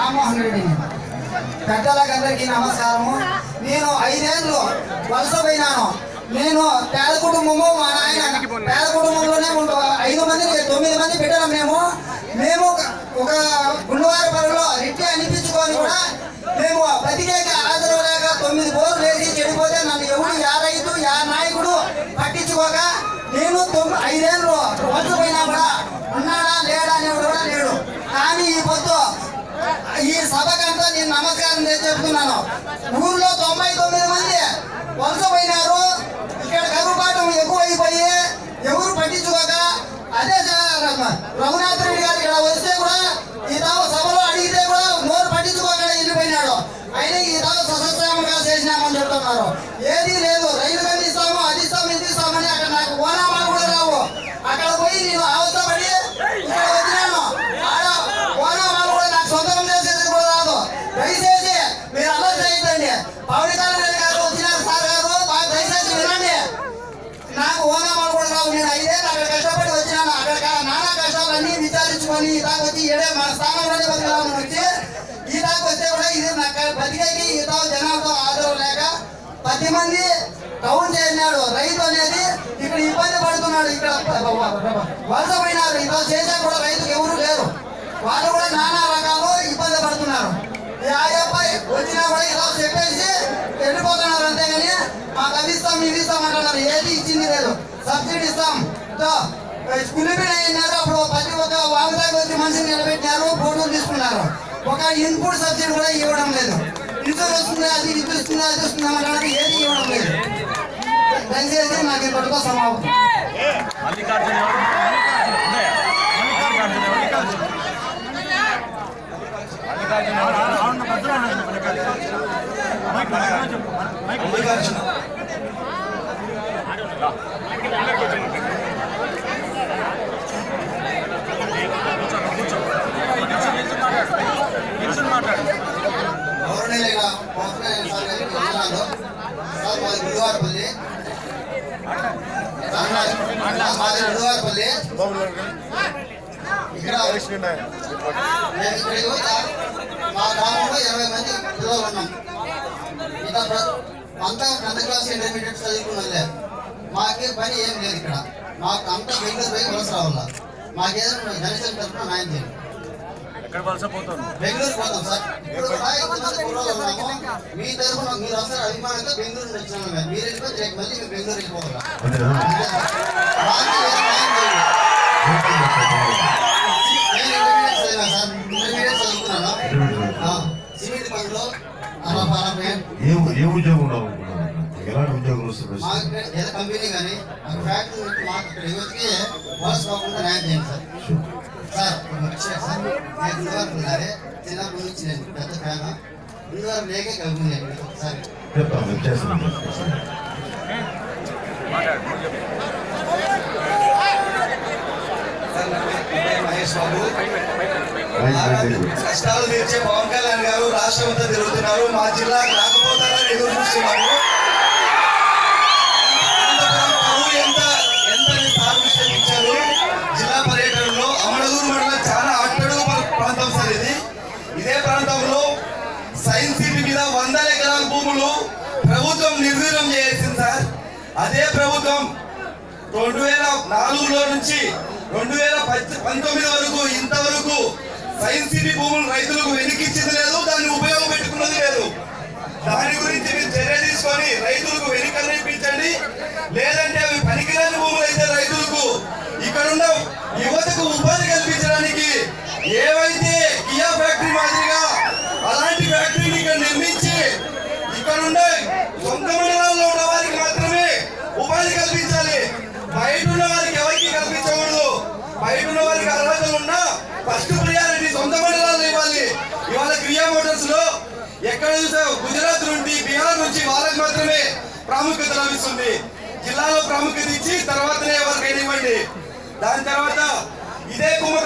రామ్మోహన్ రెడ్డిని పెద్దలకందరికీ నమస్కారము నేను ఐదేళ్ళు వలస పోయినాను నేను పేద కుటుంబము మా నాయన పేద కుటుంబంలోనే ఉండు- ఐదు మంది తొమ్మిది మంది బిడ్డలు మేము మేము ఒక- ఒక గుండువారి పనులో రెట్టి అనిపించుకొని కూడా మేము బతికేక ఆదరవు లేక తొమ్మిది బోర్లు వేసి చెడిపోతే నన్ను ఎవడు యా రైతు యా నాయకుడు పట్టించుకోక నేను తొమ్మిది ఐదేళ్ళు వలస పోయినా కూడా ఉన్నాడా లేడా అనేవాడు కూడా లేడు కానీ ఈ పొద్దు ఈ సభకంతా నేను నమస్కారం చేసి చెప్తున్నాను ఊర్లో తొంభై తొమ్మిది మంది వలస పోయినారు ఇక్కడ కరువుపాఠం ఎక్కువైపోయి ఎవరు పట్టించుకోక అదే సార్ రఘునాథ్ రెడ్డి గారు ఇక్కడ వస్తే కూడా ఈ తావ సభలో అడిగితే కూడా నోరు పట్టించుకోకుండా వెళ్ళిపోయినాడు అయినా ఈ తావ సస్యశ్యామంగా చేసినామని చెప్తున్నారు ఏది లేదు రైతు బంధు ఇస్తాము అది ఇస్తాము ఇది ఇస్తామని అక్కడ నాకు ఓనామాలు కూడా రావు అక్కడ పోయి నేను అవస్థపడి ఇక్కడ వచ్చినాను ఆడ ఓనామాలు కూడా నాకు సొంతం చేసేది కూడా రాదు దయచేసి మీరు అలా చేయండి పవన్ కళ్యాణ్ రెడ్డి గారు వచ్చినారు సార్ గారు బాగా దయచేసి వినండి నాకు ఓనామాలు కూడా రావు నేను ఐదేళ్ళు అక్కడ కష్టపడి వచ్చినాను అక్కడ కా- నానా కష్టాలన్నీ విచారించుకొని ఈ దాకా వచ్చి ఏడే మన స్థానంలోనే బతికామని వచ్చి ఈ దాకా వస్తే కూడా ఇది నాకు బతికేకి ఈ తావు జనాలతో ఆదరవు లేక పది మంది టౌన్ చేరినాడు రైతు అనేది ఇక్కడ ఇబ్బంది పడుతున్నాడు ఇక్కడ వలస పోయినారు ఇంత చేసే కూడా రైతుకు ఎవరు లేరు వాళ్ళు కూడా నానా రకాలు ఇబ్బంది పడుతున్నారు ఈ అబ్బాయి వచ్చినా కూడా ఇలా చెప్పేసి వెళ్ళిపోతున్నారు అంతేగాని మాకు అది ఇస్తాం ఇవి ఇస్తాం అంటున్నారు ఏది ఇచ్చింది లేదు సబ్సిడీ ఇస్తాం తో, కులిపిన అయినారు అప్పుడు ప్రతి ఒక్క వాగుదాకా వచ్చి మనిషిని నిలబెట్టినారు ఫోటోలు తీసుకున్నారు ఒక ఇన్పుట్ సబ్సిడీ కూడా ఇవ్వడం లేదు ఇన్సూరెన్స్ వస్తుంది అది ఇది ఇస్తుంది అది ఇస్తుంది అంటున్నారు ఏది ఇవ్వడం లేదు దయచేసి నాకు ఇప్పటితో సమాప్తం మల్లికార్జున ఎవరు? ఉన్నాయా? మల్లికార్జున ఎవరు? మల్లికార్జున ఎవరు? మల్లికార్జున నిల్చుని మాట్లాడు గౌరవనీయులైన పవన్ కళ్యాణ్ సార్ గారికి వందనాలు. సార్ మాది గుడివారపల్లి సార్ మాది- మాది గుడివారపల్లి ఇక్కడ మేము ఇక్కడ యువత మా గ్రామంలో ఇరవై మంది పిల్లలు ఉన్నాం ఇక ప్ర- అంతా టెన్త్ క్లాస్ ఇంటర్మీడియట్ చదువుకున్నదే మాకే పని ఏం లేదు ఇక్కడ మాకు అంతా బెంగళూరు పోయి వలస రావాల మాకేదైనా జనసేన తరఫున న్యాయం చేయండి ఎక్కడ వలస పోతాను బెంగళూరు పోతాం సార్ ఇప్పుడు కూడా ఇంతమంది కుర్రోళ్ళు ఉన్నాము మీ తరఫున మీరు వస్తారు అభిమానంగా బెంగళూరు నుంచి వచ్చినాము మేము. మీరు వెళ్ళిపోతే రేపు మళ్ళీ మేము బెంగళూరు వెళ్ళిపోగలం మాకు ఏదో న్యాయం చేయండి. నేను ఇంటర్మీడియట్ చదివాను సార్ ఇంటర్మీడియట్ చదువుకున్నాను ఆ, సిమెంట్ పనులు అలా పలానా ఏ ఏ ఉద్యోగం ఉండాలి ఎలాంటి ఉద్యోగం వస్తుంది మాకు ఇక్కడ ఏదో కంపెనీ కానీ మాకు ఫ్యాక్టరీ ఉంటే మాకు ఇక్కడ యువతకి వలస పోకుండా న్యాయం చేయండి సార్ సార్ ఒక విషయం సార్ నేను గురువారం ఉన్నారే చిన్నప్పటి నుంచి నేను పెద్ద ఫ్యాన్ గురువారం లేకే కలుగుతుంది నేను ఒకసారి చెప్తాను వచ్చేస్తాను మాట్లాడు నువ్వు చెప్పు. సార్ నా పేరు మహేష్ బాబు రైట్ కష్టాలు తీర్చే పవన్ కళ్యాణ్ గారు రాష్ట్రం అంతా తిరుగుతున్నారు మా జిల్లాకు రాకపోతారని ఎదురు చూస్తున్నారు అనంతపురం కరువు ఎంత ఎంత ప్రాముఖ్యత ఇచ్చారు జిల్లా పర్యటనలో అమడగూరు మండలం చాలా అట్టడుగు ప్ర- ప్రాంతం సార్ ఇది ఇదే ప్రాంతంలో సైన్స్ సిటీ మీద వందల ఎకరాల భూములు ప్రభుత్వం నిర్వీర్యం చేసింది సార్ అదే ప్రభుత్వం రెండు వేల నాలుగులో నుంచి రెండు వేల పద్- పంతొమ్మిది వరకు ఇంతవరకు సైన్స్ సిటీ భూములు రైతులకు వెనకిచ్చింది లేదు దాన్ని ఉపయోగపెట్టుకున్నది లేదు దాని గురించి మీరు చర్య తీసుకొని రైతులకు వెనుకనిపించండి లేదంటే అవి పనికిరాని భూములు అయితే రైతులకు ఇక్కడున్న యువతకు ఉపాధి కల్పించడానికి ఏవైతే కియా ఫ్యాక్టరీ మాదిరిగా అలాంటి ఫ్యాక్టరీని ఇక్కడ నిర్మించి ఇక్కడున్న సొంత మండలాల్లో ఉన్న వారికి మాత్రమే ఉపాధి కల్పించాలి బయట ఉన్న వారికి ఎవరికి కల్పించకూడదు బయట ఉన్న వారికి అర్హతలు ఉన్నా ఫస్ట్ ప్రియారిటీ సొంత మండలాలు ఇవ్వాలి ఇవాళ క్రియా మోటార్స్ లో ఎక్కడ చూసా గుజరాత్ నుండి బీహార్ నుంచి వాళ్ళకి మాత్రమే ప్రాముఖ్యత లభిస్తుంది జిల్లాలో ప్రాముఖ్యత ఇచ్చి తర్వాతనే ఎవరికైనా ఇవ్వండి దాని తర్వాత ఇదే కుమార్